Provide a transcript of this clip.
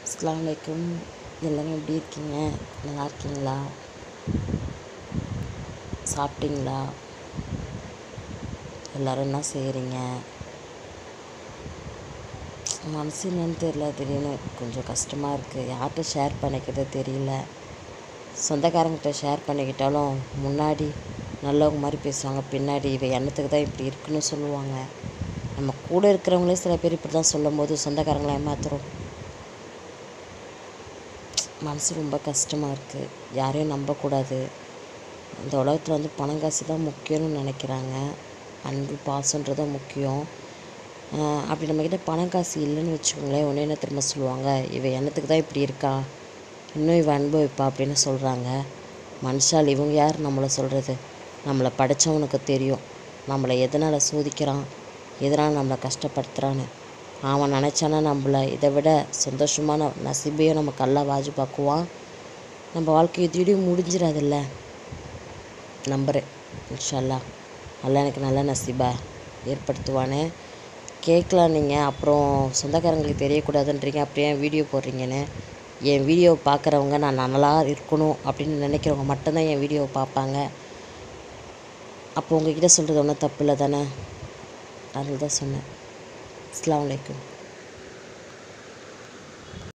அஸ்ஸலாமு அலைக்கும் எல்லோரும் எப்படி இருக்கீங்க நல்லா இருக்கீங்களா சாப்பிட்டீங்களா எல்லோரும் என்ன செய்கிறீங்க மனசு என்னன்னு தெரில திடீர்னு கொஞ்சம் கஷ்டமாக இருக்குது யார்கிட்ட ஷேர் பண்ணிக்கிறது தெரியல சொந்தக்காரங்கிட்ட ஷேர் பண்ணிக்கிட்டாலும் முன்னாடி நல்லவங்க மாதிரி பேசுவாங்க பின்னாடி இவ எண்ணத்துக்கு தான் இப்படி இருக்குன்னு சொல்லுவாங்க நம்ம கூட இருக்கிறவங்களே சில பேர் இப்படி தான் சொல்லும் போது சொந்தக்காரங்களை ஏமாத்துறோம் மனசு ரொம்ப கஷ்டமாக இருக்குது யாரையும் நம்பக்கூடாது இந்த உலகத்தில் வந்து பணம் காசு தான் முக்கியம்னு நினைக்கிறாங்க அன்பு பாசன்றதும் முக்கியம் அப்படி நம்மக்கிட்ட பணம் காசு இல்லைன்னு வச்சுக்கோங்களேன் ஒன்று என்ன திரும்ப சொல்லுவாங்க இவ எண்ணத்துக்கு தான் இப்படி இருக்கா இன்னும் இவ அனுபவிப்பா அப்படின்னு சொல்கிறாங்க மனுஷால் இவங்க யார் நம்மளை சொல்கிறது நம்மளை படித்தவனுக்கு தெரியும் நம்மளை எதனால் சோதிக்கிறான் எதனால் நம்மளை கஷ்டப்படுத்துகிறான்னு அவன் நினச்சானா நம்மளை இதை விட சந்தோஷமான நசிபையும் நமக்கு அல்லா வாஜி பார்க்குவான் நம்ம வாழ்க்கை இதோடய முடிஞ்சிடாதுல்ல நம்புகிறேன் இன்ஷல்லா அல்லா எனக்கு நல்ல நசீபா ஏற்படுத்துவானே கேட்கலாம் நீங்கள் அப்புறம் சொந்தக்காரங்களுக்கு தெரியக்கூடாதுன்றீங்க அப்படியே வீடியோ போடுறீங்கன்னு என் வீடியோவை பார்க்குறவங்க நான் நல்லா இருக்கணும் அப்படின்னு நினைக்கிறவங்க மட்டும்தான் என் வீடியோவை பார்ப்பாங்க அப்போ உங்ககிட்ட சொல்கிறது ஒன்றும் தப்பு இல்லை தானே அதில் தான் சொன்னேன் அஸ்லாம் வலைக்கும்